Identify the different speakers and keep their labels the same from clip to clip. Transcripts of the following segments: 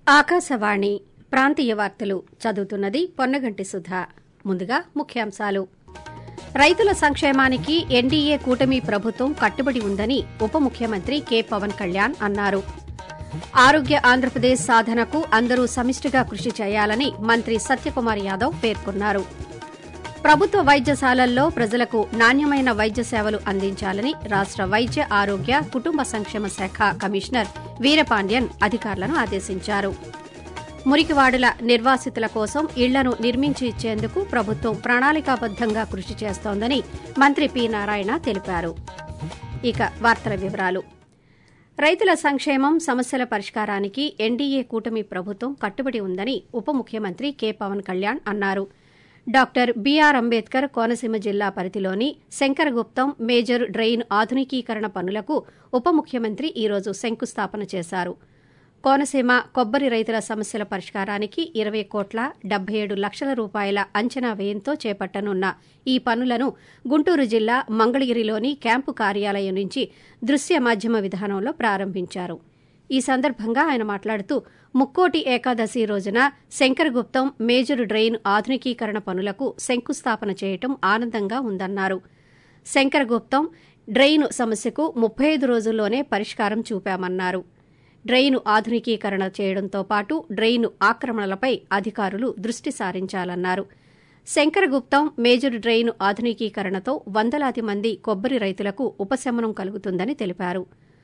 Speaker 1: ఆకాశవాణి ప్రాంతీయ వార్తలు చదువుతున్నది పొన్నగంటి సుధా ముందుగా ముఖ్యాంశాలు రైతుల సంక్షేమానికి ఎన్డీఏ కూటమి ప్రభుత్వం కట్టుబడి ఉందని ఉప ముఖ్యమంత్రి కె పవన్ కళ్యాణ్ అన్నారు ఆరోగ్య ఆంధ్రప్రదేశ్ సాధనకు అందరూ సమిష్టిగా కృషి చేయాలని మంత్రి సత్యకుమార్ యాదవ్ పేర్కొన్నారు ప్రభుత్వ వైద్యశాలల్లో ప్రజలకు నాణ్యమైన వైద్య సేవలు అందించాలని రాష్ట వైద్య ఆరోగ్య కుటుంబ సంక్షేమ శాఖ కమిషనర్ వీరపాండ్యన్ అధికారులను ఆదేశించారు మురికివాడుల నిర్వాసితుల కోసం ఇళ్లను నిర్మించి ఇచ్చేందుకు ప్రభుత్వం ప్రణాళికాబద్దంగా కృషి చేస్తోందని మంత్రి పి నారాయణ తెలిపారు ఇక వార్తల వివరాలు రైతుల సంక్షేమం సమస్యల పరిష్కారానికి ఎన్డీఏ కూటమి ప్రభుత్వం కట్టుబడి ఉందని ఉప ముఖ్యమంత్రి కె పవన్ కళ్యాణ్ అన్నారు డాక్టర్ బీఆర్ అంబేద్కర్ కోనసీమ జిల్లా పరిధిలోని శంకరగుప్తం మేజర్ డ్రెయిన్ ఆధునికీకరణ పనులకు ఉప ముఖ్యమంత్రి ఈ రోజు శంకుస్థాపన చేశారు కోనసీమ కొబ్బరి రైతుల సమస్యల పరిష్కారానికి ఇరవై కోట్ల డెబ్బై ఏడు లక్షల రూపాయల అంచనా వ్యయంతో చేపట్టనున్న ఈ పనులను గుంటూరు జిల్లా మంగళగిరిలోని క్యాంపు కార్యాలయం నుంచి దృశ్య మాధ్యమ విధానంలో ప్రారంభించారు ఈ సందర్భంగా ఆయన మాట్లాడుతూ ముక్కోటి ఏకాదశి రోజున శంకరగుప్తం మేజర్ డ్రెయిన్ ఆధునికీకరణ పనులకు శంకుస్థాపన చేయటం ఆనందంగా ఉందన్నారు శంకరగుప్తం డ్రెయిన్ సమస్యకు ముప్పై ఐదు రోజుల్లోనే పరిష్కారం చూపామన్నారు డ్రెయిన్ ఆధునికీకరణ చేయడంతో పాటు డ్రెయిన్ ఆక్రమణలపై అధికారులు దృష్టి సారించాలన్నారు శంకరగుప్తం మేజర్ డ్రెయిన్ ఆధునికీకరణతో వందలాది మంది కొబ్బరి రైతులకు ఉపశమనం కలుగుతుందని తెలిపారు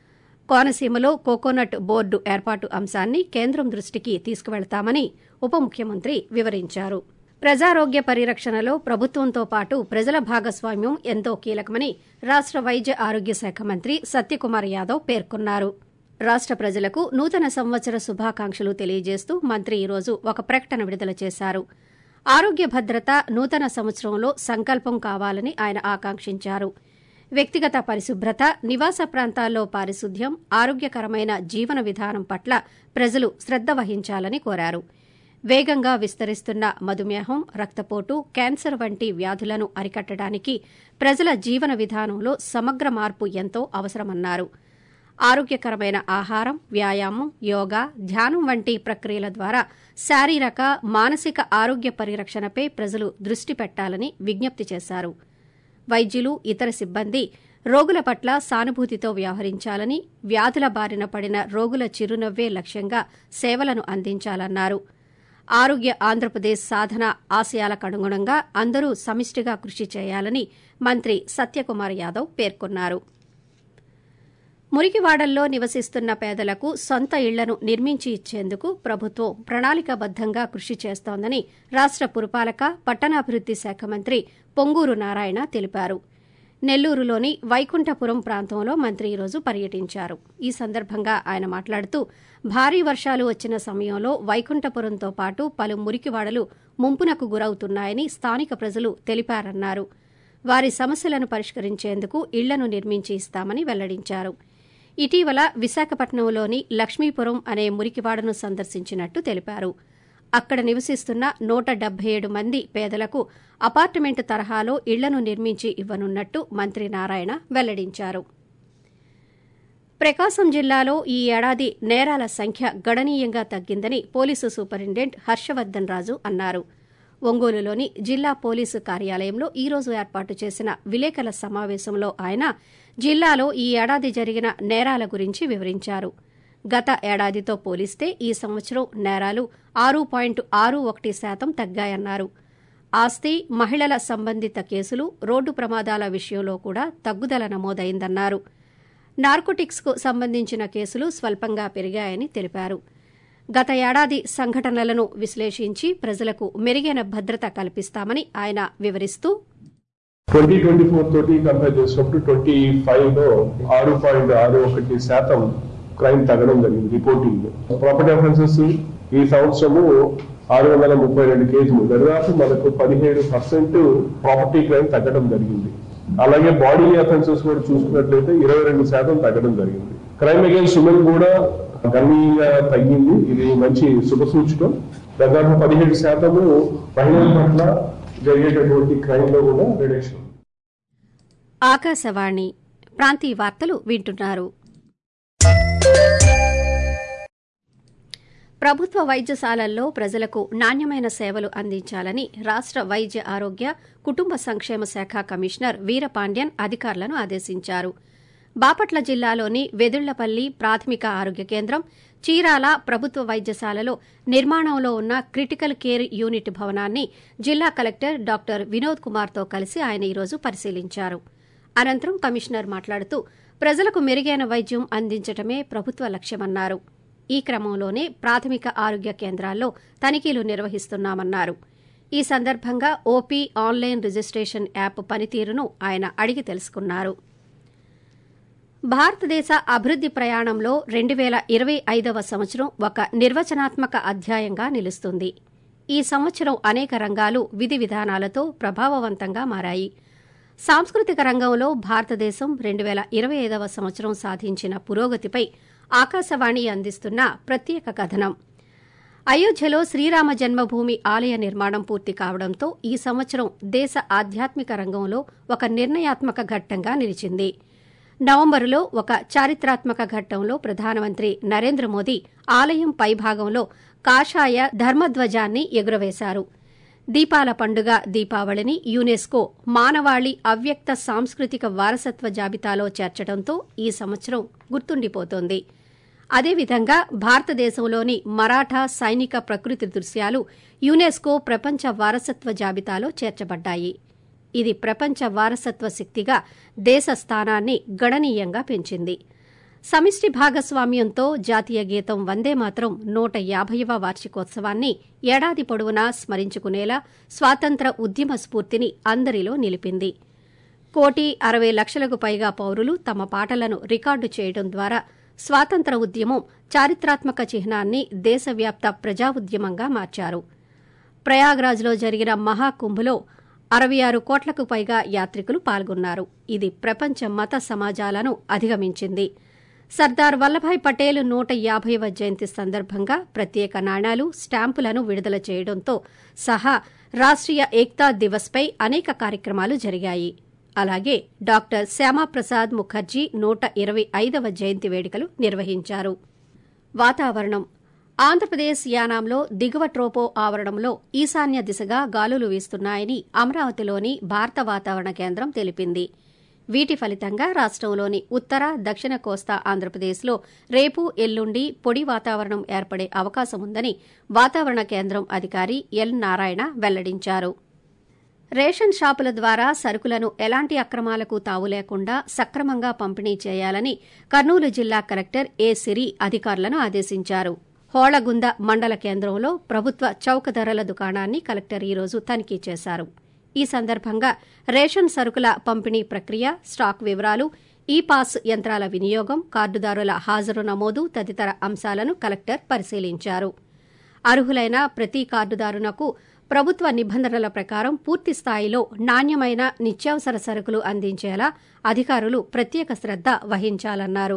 Speaker 1: కోనసీమలో కోకోనట్ బోర్డు ఏర్పాటు అంశాన్ని కేంద్రం దృష్టికి తీసుకువెళతామని ఉప ముఖ్యమంత్రి వివరించారు ప్రజారోగ్య పరిరక్షణలో ప్రభుత్వంతో పాటు ప్రజల భాగస్వామ్యం ఎంతో కీలకమని రాష్ట వైద్య ఆరోగ్య శాఖ మంత్రి సత్యకుమార్ యాదవ్ పేర్కొన్నారు రాష్ట ప్రజలకు నూతన సంవత్సర శుభాకాంక్షలు తెలియజేస్తూ మంత్రి ఈరోజు ఒక ప్రకటన విడుదల చేశారు ఆరోగ్య భద్రత నూతన సంవత్సరంలో సంకల్పం కావాలని ఆయన ఆకాంక్షించారు వ్యక్తిగత పరిశుభ్రత నివాస ప్రాంతాల్లో పారిశుద్ధ్యం ఆరోగ్యకరమైన జీవన విధానం పట్ల ప్రజలు శ్రద్ద వహించాలని కోరారు వేగంగా విస్తరిస్తున్న మధుమేహం రక్తపోటు క్యాన్సర్ వంటి వ్యాధులను అరికట్టడానికి ప్రజల జీవన విధానంలో సమగ్ర మార్పు ఎంతో అవసరమన్నారు ఆరోగ్యకరమైన ఆహారం వ్యాయామం యోగా ధ్యానం వంటి ప్రక్రియల ద్వారా శారీరక మానసిక ఆరోగ్య పరిరక్షణపై ప్రజలు దృష్టి పెట్టాలని విజ్ఞప్తి చేశారు వైద్యులు ఇతర సిబ్బంది రోగుల పట్ల సానుభూతితో వ్యవహరించాలని వ్యాధుల బారిన పడిన రోగుల చిరునవ్వే లక్ష్యంగా సేవలను అందించాలన్నారు ఆరోగ్య ఆంధ్రప్రదేశ్ సాధన ఆశయాలకు అనుగుణంగా అందరూ సమిష్టిగా కృషి చేయాలని మంత్రి సత్యకుమార్ యాదవ్ పేర్కొన్నారు మురికివాడల్లో నివసిస్తున్న పేదలకు సొంత ఇళ్లను నిర్మించి ఇచ్చేందుకు ప్రభుత్వం ప్రణాళికాబద్దంగా కృషి చేస్తోందని రాష్ట పురపాలక పట్టణాభివృద్ది శాఖ మంత్రి పొంగూరు నారాయణ తెలిపారు నెల్లూరులోని వైకుంఠపురం ప్రాంతంలో మంత్రి ఈరోజు పర్యటించారు ఈ సందర్భంగా ఆయన మాట్లాడుతూ భారీ వర్షాలు వచ్చిన సమయంలో వైకుంఠపురంతో పాటు పలు మురికివాడలు ముంపునకు గురవుతున్నాయని స్థానిక ప్రజలు తెలిపారన్నారు వారి సమస్యలను పరిష్కరించేందుకు ఇళ్లను నిర్మించి ఇస్తామని వెల్లడించారు ఇటీవల విశాఖపట్నంలోని లక్ష్మీపురం అనే మురికివాడను సందర్శించినట్టు తెలిపారు అక్కడ నివసిస్తున్న నూట డెబ్బై ఏడు మంది పేదలకు అపార్ట్మెంట్ తరహాలో ఇళ్లను నిర్మించి ఇవ్వనున్నట్టు మంత్రి నారాయణ వెల్లడించారు ప్రకాశం జిల్లాలో ఈ ఏడాది నేరాల సంఖ్య గణనీయంగా తగ్గిందని పోలీసు సూపరింటెండెంట్ హర్షవర్దన్ రాజు అన్నారు ఒంగోలులోని జిల్లా పోలీసు కార్యాలయంలో ఈ రోజు ఏర్పాటు చేసిన విలేకరుల సమావేశంలో ఆయన జిల్లాలో ఈ ఏడాది జరిగిన నేరాల గురించి వివరించారు గత ఏడాదితో పోలిస్తే ఈ సంవత్సరం నేరాలు ఆరు పాయింట్ ఆరు ఒకటి శాతం తగ్గాయన్నారు ఆస్తి మహిళల సంబంధిత కేసులు రోడ్డు ప్రమాదాల విషయంలో కూడా తగ్గుదల నమోదైందన్నారు నార్కోటిక్స్కు సంబంధించిన కేసులు స్వల్పంగా పెరిగాయని తెలిపారు గత ఏడాది సంఘటనలను విశ్లేషించి ప్రజలకు మెరుగైన భద్రత కల్పిస్తామని ఆయన వివరిస్తూ
Speaker 2: ట్వంటీ ట్వంటీ ఫోర్ తోటి కంపేర్ చేసినప్పుడు ట్వంటీ ఫైవ్ లో ఆరు పాయింట్ ఆరు ఒకటి శాతం క్రైమ్ తగ్గడం జరిగింది రిపోర్టింగ్ ప్రాపర్టీ అఫెన్సెస్ ఈ సంవత్సరము ఆరు వందల ముప్పై రెండు కేసులు దాదాపు మనకు పదిహేడు పర్సెంట్ ప్రాపర్టీ క్రైమ్ తగ్గడం జరిగింది అలాగే బాడీ అఫెన్సెస్ కూడా చూసుకున్నట్లయితే ఇరవై రెండు శాతం తగ్గడం జరిగింది క్రైమ్ అగేన్స్ట్ ఉమెన్ కూడా గణనీయంగా తగ్గింది ఇది మంచి శుభసూచకం దాదాపు పదిహేడు శాతము మహిళల పట్ల జరిగేటటువంటి క్రైమ్ లో కూడా రిడక్షన్
Speaker 1: ఆకాశవాణి ప్రాంతీయ వార్తలు వింటున్నారు ప్రభుత్వ వైద్యశాలల్లో ప్రజలకు నాణ్యమైన సేవలు అందించాలని రాష్ట వైద్య ఆరోగ్య కుటుంబ సంక్షేమ శాఖ కమిషనర్ వీరపాండ్యన్ అధికారులను ఆదేశించారు బాపట్ల జిల్లాలోని వెదుళ్లపల్లి ప్రాథమిక ఆరోగ్య కేంద్రం చీరాల ప్రభుత్వ వైద్యశాలలో నిర్మాణంలో ఉన్న క్రిటికల్ కేర్ యూనిట్ భవనాన్ని జిల్లా కలెక్టర్ డాక్టర్ వినోద్ కుమార్తో కలిసి ఆయన ఈరోజు పరిశీలించారు అనంతరం కమిషనర్ మాట్లాడుతూ ప్రజలకు మెరుగైన వైద్యం అందించటమే ప్రభుత్వ లక్ష్యమన్నారు ఈ క్రమంలోనే ప్రాథమిక ఆరోగ్య కేంద్రాల్లో తనిఖీలు నిర్వహిస్తున్నామన్నారు ఈ సందర్భంగా ఓపీ ఆన్లైన్ రిజిస్ట్రేషన్ యాప్ పనితీరును ఆయన అడిగి తెలుసుకున్నారు భారతదేశ అభివృద్ది ప్రయాణంలో రెండు వేల ఇరవై ఐదవ సంవత్సరం ఒక నిర్వచనాత్మక అధ్యాయంగా నిలుస్తుంది ఈ సంవత్సరం అనేక రంగాలు విధి విధానాలతో ప్రభావవంతంగా మారాయి సాంస్కృతిక రంగంలో భారతదేశం రెండు వేల ఇరవై ఐదవ సంవత్సరం సాధించిన పురోగతిపై ఆకాశవాణి అందిస్తున్న ప్రత్యేక కథనం అయోధ్యలో శ్రీరామ జన్మభూమి ఆలయ నిర్మాణం పూర్తి కావడంతో ఈ సంవత్సరం దేశ ఆధ్యాత్మిక రంగంలో ఒక నిర్ణయాత్మక ఘట్టంగా నిలిచింది నవంబరులో ఒక చారిత్రాత్మక ఘట్టంలో ప్రధానమంత్రి నరేంద్ర మోదీ ఆలయం పైభాగంలో కాషాయ ధర్మధ్వజాన్ని ఎగురవేశారు దీపాల పండుగ దీపావళిని యునెస్కో మానవాళి అవ్యక్త సాంస్కృతిక వారసత్వ జాబితాలో చేర్చడంతో ఈ సంవత్సరం గుర్తుండిపోతోంది అదేవిధంగా భారతదేశంలోని మరాఠా సైనిక ప్రకృతి దృశ్యాలు యునెస్కో ప్రపంచ వారసత్వ జాబితాలో చేర్చబడ్డాయి ఇది ప్రపంచ వారసత్వ శక్తిగా దేశ స్థానాన్ని గణనీయంగా పెంచింది సమిష్టి భాగస్వామ్యంతో జాతీయ గీతం వందే మాత్రం నూట యాభైవ వార్షికోత్సవాన్ని ఏడాది పొడవునా స్మరించుకునేలా స్వాతంత్ర ఉద్యమ స్ఫూర్తిని అందరిలో నిలిపింది కోటి అరవై లక్షలకు పైగా పౌరులు తమ పాటలను రికార్డు చేయడం ద్వారా స్వాతంత్ర ఉద్యమం చారిత్రాత్మక చిహ్నాన్ని దేశవ్యాప్త ప్రజా ఉద్యమంగా మార్చారు ప్రయాగ్రాజ్లో జరిగిన మహాకుంభలో అరవై ఆరు కోట్లకు పైగా యాత్రికులు పాల్గొన్నారు ఇది ప్రపంచ మత సమాజాలను అధిగమించింది సర్దార్ వల్లభాయ్ పటేల్ నూట యాభైవ జయంతి సందర్భంగా ప్రత్యేక నాణాలు స్టాంపులను విడుదల చేయడంతో సహా రాష్ట్రీయ ఏక్తా దివస్పై అనేక కార్యక్రమాలు జరిగాయి అలాగే డాక్టర్ శ్యామాప్రసాద్ ముఖర్జీ నూట ఇరవై ఐదవ జయంతి వేడుకలు నిర్వహించారు వాతావరణం ఆంధ్రప్రదేశ్ యానాంలో దిగువ ట్రోపో ఆవరణంలో ఈశాన్య దిశగా గాలులు వీస్తున్నాయని అమరావతిలోని భారత వాతావరణ కేంద్రం తెలిపింది వీటి ఫలితంగా రాష్టంలోని ఉత్తర దక్షిణ కోస్తా ఆంధ్రప్రదేశ్లో రేపు ఎల్లుండి పొడి వాతావరణం ఏర్పడే అవకాశముందని వాతావరణ కేంద్రం అధికారి ఎల్ నారాయణ వెల్లడించారు రేషన్ షాపుల ద్వారా సరుకులను ఎలాంటి అక్రమాలకు తావు లేకుండా సక్రమంగా పంపిణీ చేయాలని కర్నూలు జిల్లా కలెక్టర్ ఏ సిరి అధికారులను ఆదేశించారు హోళగుంద మండల కేంద్రంలో ప్రభుత్వ చౌక ధరల దుకాణాన్ని కలెక్టర్ ఈరోజు తనిఖీ చేశారు ఈ సందర్భంగా రేషన్ సరుకుల పంపిణీ ప్రక్రియ స్టాక్ వివరాలు ఈ పాస్ యంత్రాల వినియోగం కార్డుదారుల హాజరు నమోదు తదితర అంశాలను కలెక్టర్ పరిశీలించారు అర్హులైన ప్రతి కార్డుదారునకు ప్రభుత్వ నిబంధనల ప్రకారం పూర్తి స్థాయిలో నాణ్యమైన నిత్యావసర సరుకులు అందించేలా అధికారులు ప్రత్యేక శ్రద్ద వహించాలన్నారు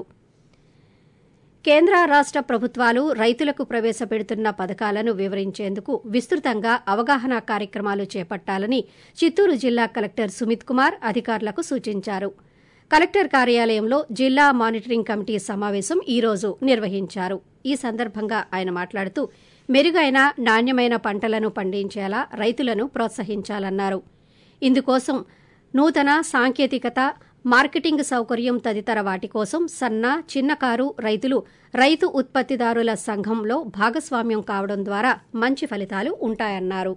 Speaker 1: కేంద్ర రాష్ట ప్రభుత్వాలు రైతులకు ప్రవేశపెడుతున్న పథకాలను వివరించేందుకు విస్తృతంగా అవగాహన కార్యక్రమాలు చేపట్టాలని చిత్తూరు జిల్లా కలెక్టర్ సుమిత్ కుమార్ అధికారులకు సూచించారు కలెక్టర్ కార్యాలయంలో జిల్లా మానిటరింగ్ కమిటీ సమావేశం ఈ రోజు నిర్వహించారు ఈ సందర్భంగా ఆయన మాట్లాడుతూ మెరుగైన నాణ్యమైన పంటలను పండించేలా రైతులను ప్రోత్సహించాలన్నారు ఇందుకోసం నూతన సాంకేతికత మార్కెటింగ్ సౌకర్యం తదితర వాటి కోసం సన్న చిన్నకారు రైతులు రైతు ఉత్పత్తిదారుల సంఘంలో భాగస్వామ్యం కావడం ద్వారా మంచి ఫలితాలు ఉంటాయన్నారు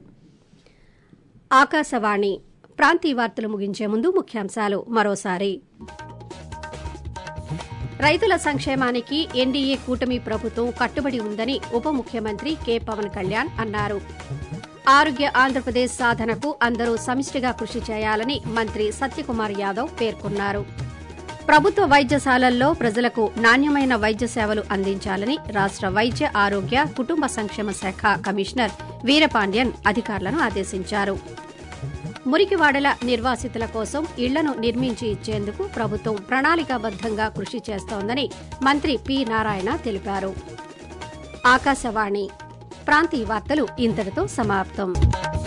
Speaker 1: ఆకాశవాణి ప్రాంతీయ వార్తలు ముగించే ముందు ముఖ్యాంశాలు మరోసారి రైతుల సంక్షేమానికి ఎన్డీఏ కూటమి ప్రభుత్వం కట్టుబడి ఉందని ఉప ముఖ్యమంత్రి కె పవన్ కళ్యాణ్ అన్నారు ఆరోగ్య ఆంధ్రప్రదేశ్ సాధనకు అందరూ సమిష్టిగా కృషి చేయాలని మంత్రి సత్యకుమార్ యాదవ్ పేర్కొన్నారు ప్రభుత్వ వైద్యశాలల్లో ప్రజలకు నాణ్యమైన వైద్య సేవలు అందించాలని రాష్ట వైద్య ఆరోగ్య కుటుంబ సంక్షేమ శాఖ కమిషనర్ వీరపాండ్యన్ అధికారులను ఆదేశించారు మురికివాడల నిర్వాసితుల కోసం ఇళ్లను నిర్మించి ఇచ్చేందుకు ప్రభుత్వం ప్రణాళికాబద్దంగా కృషి చేస్తోందని మంత్రి పి నారాయణ తెలిపారు ఆకాశవాణి ప్రాంతీయ వార్తలు ఇంతటితో సమాప్తం